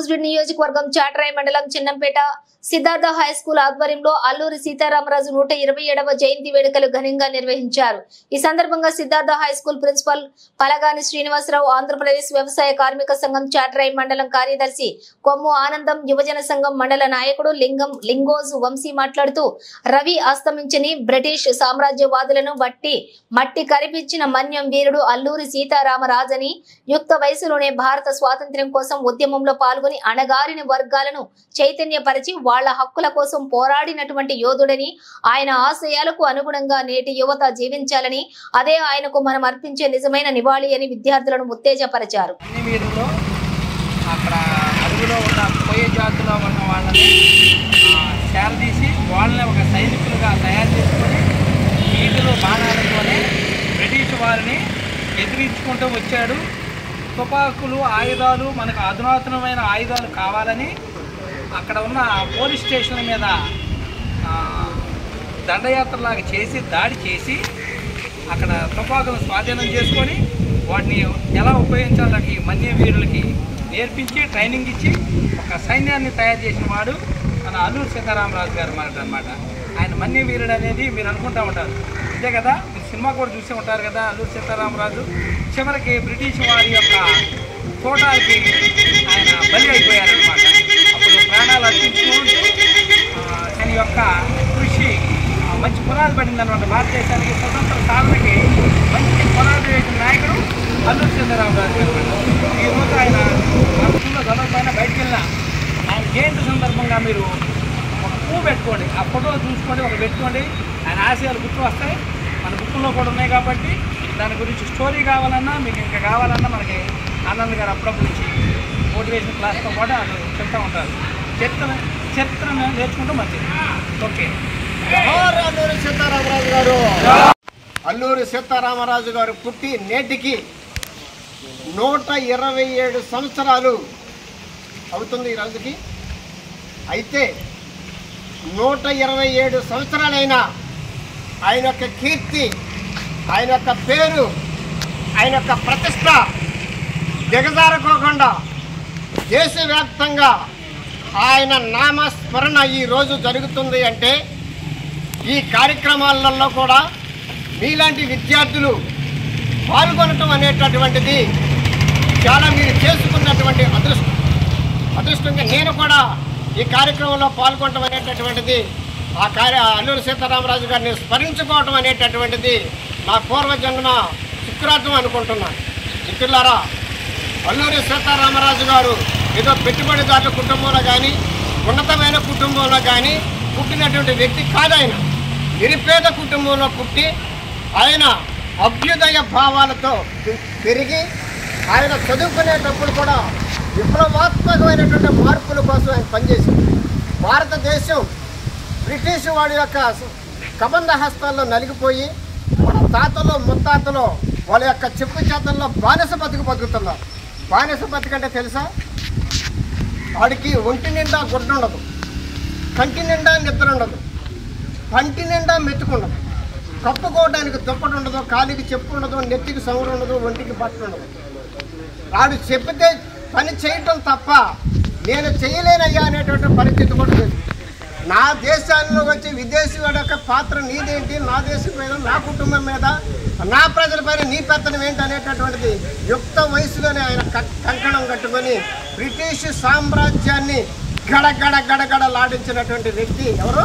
Closed నియోజకవర్గం చాట్రాయ్ మండలం Chinnampeta Siddhartha high school ఆధ్వర్యంలో అల్లూరి సీతారామరాజు నూట ఇరవై ఏడవ జయంతి వేడుకలు ఘనంగా నిర్వహించారు ఈ సందర్భంగా Siddhartha high school principal Palagani Srinivasarao Andhra Pradesh వ్యవసాయ కార్మిక సంఘం చాట్రాయ్ మండలం కార్యదర్శి కొమ్ము ఆనందం యువజన సంఘం మండల నాయకుడు లింగం లింగోజు వంశీ మాట్లాడుతూ రవి అస్తమించని బ్రిటిష్ సామ్రాజ్యవాదులను బట్టి మట్టి కరిపించిన మన్యం వీరుడు అల్లూరి సీతారామరాజని యుక్త వయసులోనే భారత స్వాతంత్ర్యం కోసం ఉద్యమంలో పాల్గొని అణగారిన వర్గాలను చైతన్యపరిచి వాళ్ల హక్కుల కోసం పోరాడినటువంటి యోధుడని ఆయన ఆశయాలకు అనుగుణంగా నేటి యువత జీవించాలని అదే ఆయనకు మనం అర్పించే నిజమైన నివాళి అని విద్యార్థులను ఉత్తేజపరిచారు అన్ని వీరుల్లో అక్కడ అడవిలో ఉన్న పోయే జాతిలో ఉన్న వాళ్ళని ఆ, చేరదీసి వాళ్ళని ఒక సైనికులుగా తయారు చేసుకొని వీటిలో బాణాలతోనే బ్రిటిష్ వారిని ఎదిరించుకుంటూ వచ్చాడు తుపాకులు ఆయుధాలు మనకు అధునాతనమైన ఆయుధాలు కావాలని అక్కడ ఉన్న పోలీస్ స్టేషన్ల మీద ఆ, దండయాత్రలాగా చేసి దాడి చేసి అక్కడ తుపాకులను స్వాధీనం చేసుకొని వాటిని ఎలా ఉపయోగించాలని మన్య వీరులకి నేర్పించి ట్రైనింగ్ ఇచ్చి ఒక సైన్యాన్ని తయారు చేసిన వాడు మన అల్లూరు సీతారామరాజు గారు మాట అనమాట ఆయన మన్య వీరుడు అనేది మీరు అనుకుంటా ఉంటారు అంతే కదా మీరు సినిమా కూడా చూసే ఉంటారు కదా అల్లూరు సీతారామరాజు చివరికి బ్రిటిష్ వారి యొక్క తోటాలకి ఆయన బలి అయిపోయారనమాట అప్పుడు ప్రాణాలు అర్పించుకుంటూ ఆ, తన యొక్క కృషి ఆ, మంచి పునాది పడింది అనమాట భారతదేశానికి స్వతంత్ర సాధనకి మంచి పునాది వేసిన నాయకుడు అల్లూరి సీతారామరాజు గారు అన్నమాట. ఈ రోజు ఆయన మన స్కూల్లో చదవకపోయినా బయటికి వెళ్ళినా ఆయన జయంతి సందర్భంగా మీరు ఒక పువ్వు పెట్టుకోండి ఆ ఫోటో చూసుకోండి ఒక పెట్టుకోండి ఆయన ఆశయాలు గుర్తు వస్తాయి మన బుక్కుల్లో కూడా ఉన్నాయి కాబట్టి దాని గురించి స్టోరీ కావాలన్నా మీకు ఇంకా కావాలన్నా మనకి ఆనంద్ గారు అప్పుడప్పుడు ఇచ్చి మోటివేషన్ క్లాస్తో కూడా అది చెప్తూ ఉంటారు చరిత్ర చరిత్ర నేర్చుకుంటే మంచిది ఓకే జోహార్ అల్లూరి సీతారామరాజు గారు అల్లూరి సీతారామరాజు గారు పుట్టి నేటికి నూట ఇరవై ఏడు సంవత్సరాలు అవుతుంది ఈ రోజుకి అయితే నూట ఇరవై ఏడు సంవత్సరాలైనా ఆయన యొక్క కీర్తి ఆయన యొక్క పేరు ఆయన యొక్క ప్రతిష్ట దిగజారుకోకుండా దేశవ్యాప్తంగా ఆయన నామస్మరణ ఈ రోజు జరుగుతుంది అంటే ఈ కార్యక్రమాలలో కూడా మీలాంటి విద్యార్థులు పాల్గొనటం అనేటటువంటిది చాలా మీరు చేసుకున్నటువంటి అదృష్టం అదృష్టంగా నేను కూడా ఈ కార్యక్రమంలో పాల్గొనడం అనేటటువంటిది ఆ కార్య అల్లూరి సీతారామరాజు గారిని స్మరించుకోవటం అనేటటువంటిది నా పూర్వజన్మ శుక్రార్థం అనుకుంటున్నాను మిత్రులారా అల్లూరి సీతారామరాజు గారు ఏదో పెట్టుబడిదారుల కుటుంబంలో కానీ ఉన్నతమైన కుటుంబంలో కానీ పుట్టినటువంటి వ్యక్తి కాదు ఆయన నిరుపేద కుటుంబంలో పుట్టి ఆయన అభ్యుదయ భావాలతో పెరిగి ఆయన చదువుకునేటప్పుడు కూడా విప్లవాత్మకమైనటువంటి మార్పుల కోసం ఆయన పనిచేసింది భారతదేశం బ్రిటిష్ వాడి యొక్క కబంధ హస్తాల్లో నలిగిపోయి మన తాతలో ముత్తాతలో వాళ్ళ యొక్క చెప్పు చేతల్లో బానిస బతుకు బతుకుతున్నారు బానిస బతుకంటే తెలుసా వాడికి ఒంటి నిండా గుడ్డ ఉండదు కంటి నిండా నిద్ర ఉండదు పంటి నిండా మెతుకుండదు కప్పుకోవడానికి దుప్పటి ఉండదు కాలికి చెప్పు ఉండదు నెత్తికి సౌరు ఉండదు ఒంటికి బట్ట ఉండదు వాడు చెప్పితే పని చేయటం తప్ప నేను చేయలేనయ్యా అనేటువంటి పరిస్థితి కూడా లేదు నా దేశాల్లో వచ్చి విదేశీ వాడి యొక్క పాత్ర నీదేంటి నా దేశం మీద నా కుటుంబం మీద నా ప్రజల పైన నీ పెత్తనం ఏంటి అనేటటువంటిది యుక్త వయసులోనే ఆయన క- కంకణం కట్టుకొని బ్రిటిష్ సామ్రాజ్యాన్ని గడగడ గడగడలాడించినటువంటి వ్యక్తి ఎవరు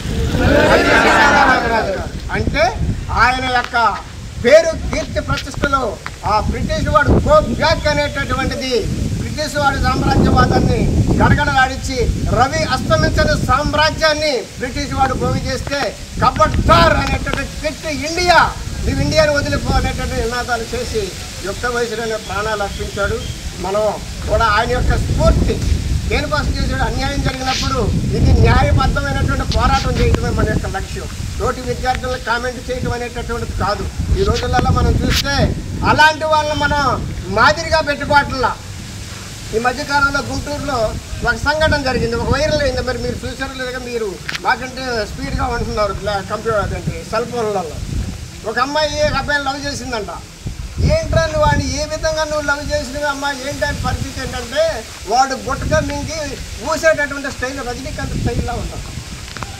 సీతారామరాజు గారు. అంటే ఆయన యొక్క పేరు కీర్తి ప్రతిష్టలో ఆ బ్రిటిష్ వాడు గో బ్యాక్ అనేటటువంటిది బ్రిటిష్ వాడి సామ్రాజ్యవాదాన్ని గడగడలాడించి రవి అస్తమించని సామ్రాజ్యాన్ని బ్రిటిష్ వాడు భూమి చేస్తే కబడ్దార్ అనేటటువంటి పెట్టి ఇండియా నువ్వు ఇండియాను వదిలిపో అనేటువంటి నినాదాలు చేసి యుక్త వయసులోనే ప్రాణాలు అర్పించాడు మనం కూడా ఆయన యొక్క స్ఫూర్తి దేనికోసం చేసాడు అన్యాయం జరిగినప్పుడు ఇది న్యాయబద్ధమైనటువంటి పోరాటం చేయటమే మన యొక్క లక్ష్యం తోటి విద్యార్థులను కామెంట్ చేయటం అనేటటువంటిది కాదు ఈ రోజులలో మనం చూస్తే అలాంటి వాళ్ళని మనం మాదిరిగా పెట్టుకోవట్లా ఈ మధ్యకాలంలో గుంటూరులో ఒక సంఘటన జరిగింది ఒక వైరల్ అయింది మరి మీరు చూసారో లేదుగా మీరు మాకంటే స్పీడ్గా ఉంటున్నారు కంప్యూటర్ అదేంటి సెల్ ఫోన్లలో ఒక అమ్మాయి ఒక అబ్బాయిని లవ్ చేసిందంట ఏంట్రా నువ్వు వాడిని ఏ విధంగా నువ్వు లవ్ చేసినవి అమ్మా ఏంటంటే పరిస్థితి ఏంటంటే వాడు గుట్టక మింగి ఊసేటటువంటి స్టైల్ రజనీకాంత్ స్టైల్లో ఉన్నాడు